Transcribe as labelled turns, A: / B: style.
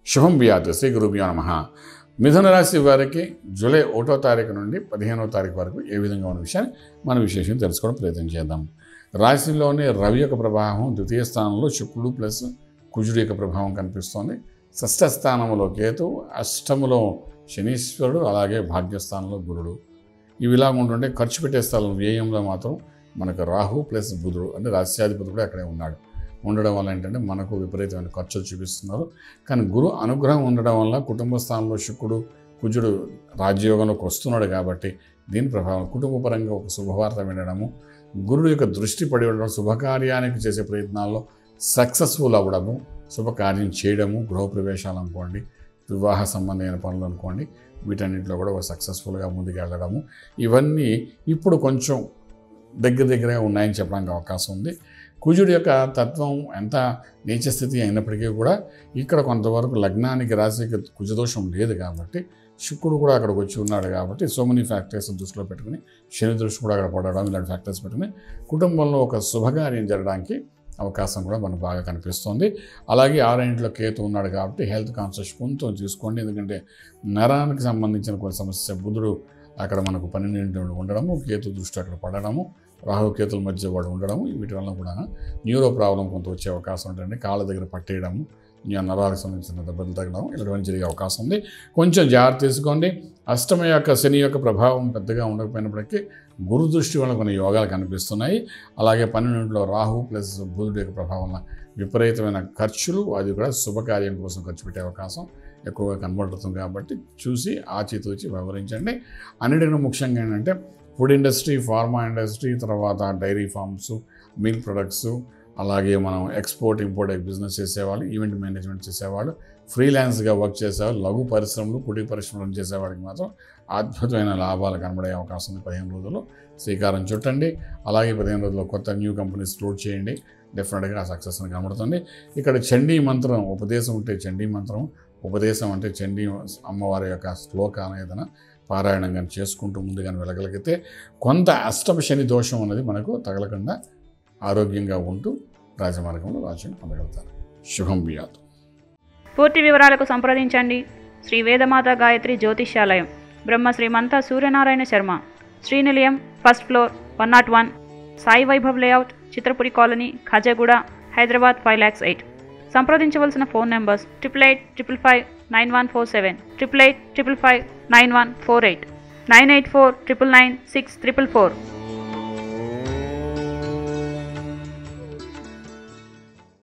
A: శుభం బియాత్ శ్రీ గురుభ్యో నమ మిథున రాశి వారికి జూలై ఒకటో తారీఖు నుండి పదిహేనో తారీఖు వరకు ఏ విధంగా ఉన్న విషయాన్ని మనం విశేషం తెలుసుకోవడం ప్రయత్నం చేద్దాం రాశిలోనే రవి యొక్క ప్రభావం ద్వితీయ స్థానంలో శుక్రుడు ప్లస్ కుజుడు యొక్క ప్రభావం కనిపిస్తోంది షష్ఠ స్థానంలో కేతు అష్టములో శనీశ్వరుడు అలాగే భాగ్యస్థానంలో గురుడు ఇవి ఇలా ఉంటుంటే ఖర్చు పెట్టే స్థలం వ్యయంలో మాత్రం మనకు రాహు ప్లస్ బుధుడు అంటే రాశ్యాధిపతి కూడా అక్కడే ఉన్నాడు ఉండడం వల్ల ఏంటంటే మనకు విపరీతమైన ఖర్చులు చూపిస్తున్నారు కానీ గురు అనుగ్రహం ఉండడం వల్ల కుటుంబ స్థానంలో శుక్రుడు కుజుడు రాజ్యయోగంలోకి వస్తున్నాడు కాబట్టి దీని ప్రభావం కుటుంబపరంగా ఒక శుభవార్త వినడము గురుడు యొక్క దృష్టి పడి ఉండడం శుభకార్యానికి చేసే ప్రయత్నాల్లో సక్సెస్ఫుల్ అవ్వడము శుభకార్యం చేయడము గృహప్రవేశాలు అనుకోండి వివాహ సంబంధమైన పనులు అనుకోండి వీటన్నిటిలో కూడా ఒక సక్సెస్ఫుల్గా ముందుకు వెళ్ళడము ఇవన్నీ ఇప్పుడు కొంచెం దగ్గర దగ్గరగా ఉన్నాయని చెప్పడానికి అవకాశం ఉంది కుజుడు యొక్క తత్వం ఎంత నీచ స్థితి అయినప్పటికీ కూడా ఇక్కడ కొంతవరకు లగ్నానికి రాశికి కుజదోషం లేదు కాబట్టి శుక్రుడు కూడా అక్కడికి వచ్చి ఉన్నాడు కాబట్టి సో మెనీ ఫ్యాక్టర్స్ దృష్టిలో పెట్టుకుని శని దృష్టి కూడా అక్కడ పడడం ఇలాంటి ఫ్యాక్టర్స్ పెట్టుకుని కుటుంబంలో ఒక శుభకార్యం జరగడానికి అవకాశం కూడా మనకు బాగా కనిపిస్తుంది అలాగే ఆరింట్లో కేతు ఉన్నాడు కాబట్టి హెల్త్ కాన్షియస్ కొంచెం తీసుకోండి ఎందుకంటే నరానికి సంబంధించిన కొన్ని సమస్య బుధుడు అక్కడ మనకు పన్నెండింటి ఉండడము కేతు దృష్టి అక్కడ పడడము రాహు కేతుల మధ్య వాడు ఉండడము వీటి వల్ల కూడా న్యూరో ప్రాబ్లం కొంత వచ్చే అవకాశం ఉంటుంది కాళ్ళ దగ్గర పట్టేయడము న్యూ నరాలకు సంబంధించిన దెబ్బలు తగ్గడం ఇలాంటివన్నీ జరిగే అవకాశం ఉంది కొంచెం జాగ్రత్త తీసుకోండి అష్టమ యొక్క శని యొక్క ప్రభావం పెద్దగా ఉండకపోయినప్పటికీ గురు దృష్టి వల్ల కొన్ని యోగాలు కనిపిస్తున్నాయి అలాగే పన్నెండింటిలో రాహు ప్లస్ బుధుడు యొక్క ప్రభావం వల్ల విపరీతమైన ఖర్చులు అది కూడా శుభకార్యం కోసం ఖర్చు పెట్టే అవకాశం ఎక్కువగా కనబడుతుంది కాబట్టి చూసి ఆచితూచి వ్యవహరించండి అన్నిటికన్నా ముఖ్యంగా ఏంటంటే ఫుడ్ ఇండస్ట్రీ ఫార్మా ఇండస్ట్రీ తర్వాత డైరీ ఫార్మ్స్ మిల్క్ ప్రొడక్ట్స్ అలాగే మనం ఎక్స్పోర్ట్ ఇంపోర్ట్ బిజినెస్ చేసేవాళ్ళు ఈవెంట్ మేనేజ్మెంట్ చేసేవాళ్ళు ఫ్రీలాన్స్గా వర్క్ చేసేవాళ్ళు లఘు పరిశ్రమలు కుటీర పరిశ్రమలు చేసేవాడికి మాత్రం అద్భుతమైన లాభాలు కనబడే అవకాశం ఉంది పదిహేను రోజుల్లో శ్రీకారం చుట్టండి అలాగే పదిహేను రోజుల్లో కొత్త న్యూ కంపెనీస్ క్లోడ్ చేయండి డెఫినెట్గా సక్సెస్ అని కనబడుతుంది ఇక్కడ చండీ మంత్రం ఉపదేశం ఉంటే చండీ మంత్రం ఉపదేశం అంటే చండీ అమ్మవారి యొక్క శ్లోకాన్ని ఏదైనా పారాయణం కానీ చేసుకుంటూ ముందు కానీ వెళ్ళగలిగితే కొంత అష్టమ శని దోషం అనేది మనకు తగలకుండా ఆరోగ్యంగా ఉంటూ రాజమార్గంలో రాజ్యం పొందగలుగుతారు శుభం బియాత్
B: పూర్తి వివరాలకు సంప్రదించండి Shri Vedamata Gayatri Jyotishyalayam Brahma Srimantha Suryanarayana Sharma Srinilayam first floor one naught one Sai Vaibhav layout Chitrapuri colony Khajaguda Hyderabad five lakhs eight సంప్రదించవలసిన phone numbers triple eight triple five nine one four seven triple eight triple five nine one four eight nine eight four triple nine six triple four